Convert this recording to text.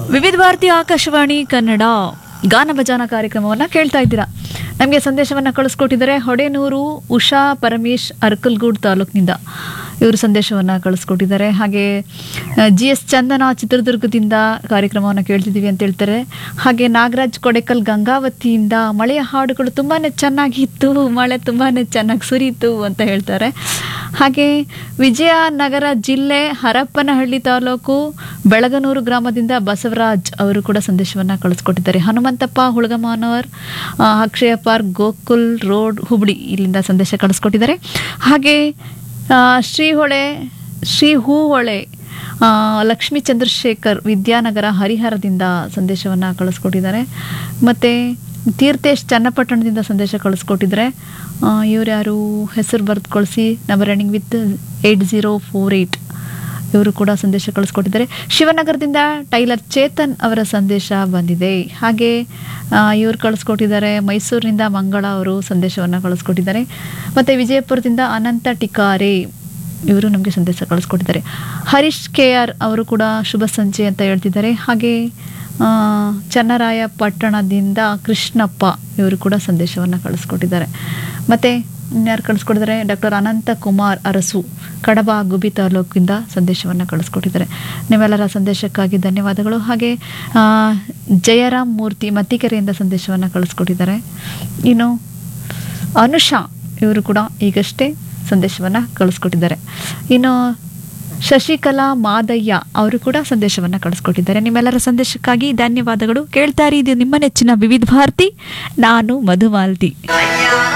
ವಿವಿಧ ಭಾರತಿ ಆಕಾಶವಾಣಿ ಕನ್ನಡ ಗಾನ ಭಜಾನ ಕಾರ್ಯಕ್ರಮವನ್ನು ಕೇಳ್ತಾ ಇದ್ದೀರಾ ನಮಗೆ ಸಂದೇಶವನ್ನು ಕಳಿಸ್ಕೊಟ್ಟಿದ್ದಾರೆ ಹೊಡೆನೂರು ಉಷಾ ಪರಮೇಶ್ ಅರ್ಕಲ್ಗೂಡ್ ತಾಲೂಕಿನಿಂದ ಇವರು ಸಂದೇಶವನ್ನು ಕಳಿಸ್ಕೊಟ್ಟಿದ್ದಾರೆ ಹಾಗೆ ಜಿ ಎಸ್ ಚಂದನ ಚಿತ್ರದುರ್ಗದಿಂದ ಕಾರ್ಯಕ್ರಮವನ್ನು ಕೇಳ್ತಿದ್ದೀವಿ ಅಂತ ಹೇಳ್ತಾರೆ ಹಾಗೆ ನಾಗರಾಜ್ ಕೊಡೆಕಲ್ ಗಂಗಾವತಿಯಿಂದ ಮಳೆಯ ಹಾಡುಗಳು ತುಂಬಾ ಚೆನ್ನಾಗಿತ್ತು ಮಳೆ ತುಂಬಾ ಚೆನ್ನಾಗಿ ಸುರಿಯಿತು ಅಂತ ಹೇಳ್ತಾರೆ ಹಾಗೆ ವಿಜಯನಗರ ಜಿಲ್ಲೆ ಹರಪ್ಪನಹಳ್ಳಿ ತಾಲೂಕು ಬೆಳಗನೂರು ಗ್ರಾಮದಿಂದ ಬಸವರಾಜ್ ಅವರು ಕೂಡ ಸಂದೇಶವನ್ನು ಕಳಿಸ್ಕೊಟ್ಟಿದ್ದಾರೆ ಹನುಮಂತಪ್ಪ ಹುಳಗಮಾನವರ್ ಆ, ಅಕ್ಷಯ ಪಾರ್ಕ್ ಗೋಕುಲ್ ರೋಡ್ ಹುಬ್ಳಿ ಇಲ್ಲಿಂದ ಸಂದೇಶ ಕಳಿಸ್ಕೊಟ್ಟಿದ್ದಾರೆ ಹಾಗೆ ಆ, ಶ್ರೀಹೊಳೆ ಶ್ರೀ ಹೂಹೊಳೆ ಆ, ಲಕ್ಷ್ಮೀ ಚಂದ್ರಶೇಖರ್ ವಿದ್ಯಾನಗರ ಹರಿಹರದಿಂದ ಸಂದೇಶವನ್ನು ಕಳಿಸ್ಕೊಟ್ಟಿದ್ದಾರೆ ಮತ್ತು ತೀರ್ಥೇಶ್ ಚನ್ನಪಟ್ಟಣದಿಂದ ಸಂದೇಶ ಕಳಿಸ್ಕೊಟ್ಟಿದ್ದಾರೆ ಇವ್ರು ಯಾರು ಹೆಸರು ಬರೆದು ಕಳಿಸಿ number running with eight zero four eight ಇವರು ಕೂಡ ಸಂದೇಶ ಕಳಿಸ್ಕೊಟ್ಟಿದ್ದಾರೆ ಶಿವನಗರದಿಂದ ಟೈಲರ್ ಚೇತನ್ ಅವರ ಸಂದೇಶ ಬಂದಿದೆ ಹಾಗೆ ಆ, ಇವ್ರು ಕಳಿಸ್ಕೊಟ್ಟಿದ್ದಾರೆ ಮೈಸೂರಿನಿಂದ ಮಂಗಳ ಅವರು ಸಂದೇಶವನ್ನು ಕಳಿಸ್ಕೊಟ್ಟಿದ್ದಾರೆ ಮತ್ತು ವಿಜಯಪುರದಿಂದ ಅನಂತ ಟಿಕಾರೆ ಇವರು ನಮಗೆ ಸಂದೇಶ ಕಳಿಸ್ಕೊಟ್ಟಿದ್ದಾರೆ ಹರೀಶ್ ಕೆ ಆರ್ ಅವರು ಕೂಡ ಶುಭ ಸಂಜೆ ಅಂತ ಹೇಳ್ತಿದ್ದಾರೆ ಹಾಗೆ ಆ, ಚನ್ನರಾಯ ಪಟ್ಟಣದಿಂದ ಕೃಷ್ಣಪ್ಪ ಇವರು ಕೂಡ ಸಂದೇಶವನ್ನು ಕಳಿಸ್ಕೊಟ್ಟಿದ್ದಾರೆ ಮತ್ತು ಇನ್ಯಾರು ಕಳಿಸ್ಕೊಟ್ಟಿದ್ದಾರೆ ಡಾಕ್ಟರ್ ಅನಂತ ಕುಮಾರ್ ಅರಸು ಕಡಬ ಗುಬಿ ತಾಲೂಕಿಂದ ಸಂದೇಶವನ್ನು ಕಳಿಸ್ಕೊಟ್ಟಿದ್ದಾರೆ ನಿಮ್ಮೆಲ್ಲರ ಸಂದೇಶಕ್ಕಾಗಿ ಧನ್ಯವಾದಗಳು ಹಾಗೆ ಆ, ಜಯರಾಮ್ ಮೂರ್ತಿ ಮತ್ತಿಕೆರೆಯಿಂದ ಸಂದೇಶವನ್ನು ಕಳಿಸ್ಕೊಟ್ಟಿದ್ದಾರೆ ಇನ್ನು ಅನುಷಾ ಇವರು ಕೂಡ ಈಗಷ್ಟೇ ಸಂದೇಶವನ್ನು ಕಳಿಸ್ಕೊಟ್ಟಿದ್ದಾರೆ ಇನ್ನು ಶಶಿಕಲಾ ಮಾದಯ್ಯ ಅವರು ಕೂಡ ಸಂದೇಶವನ್ನು ಕಳಿಸ್ಕೊಟ್ಟಿದ್ದಾರೆ ನಿಮ್ಮೆಲ್ಲರ ಸಂದೇಶಕ್ಕಾಗಿ ಧನ್ಯವಾದಗಳು ಕೇಳ್ತಾ ಇರಿ ಇದು ನಿಮ್ಮ ನೆಚ್ಚಿನ ವಿವಿಧ ಭಾರತಿ ನಾನು ಮಧುಮಾಲ್ತಿ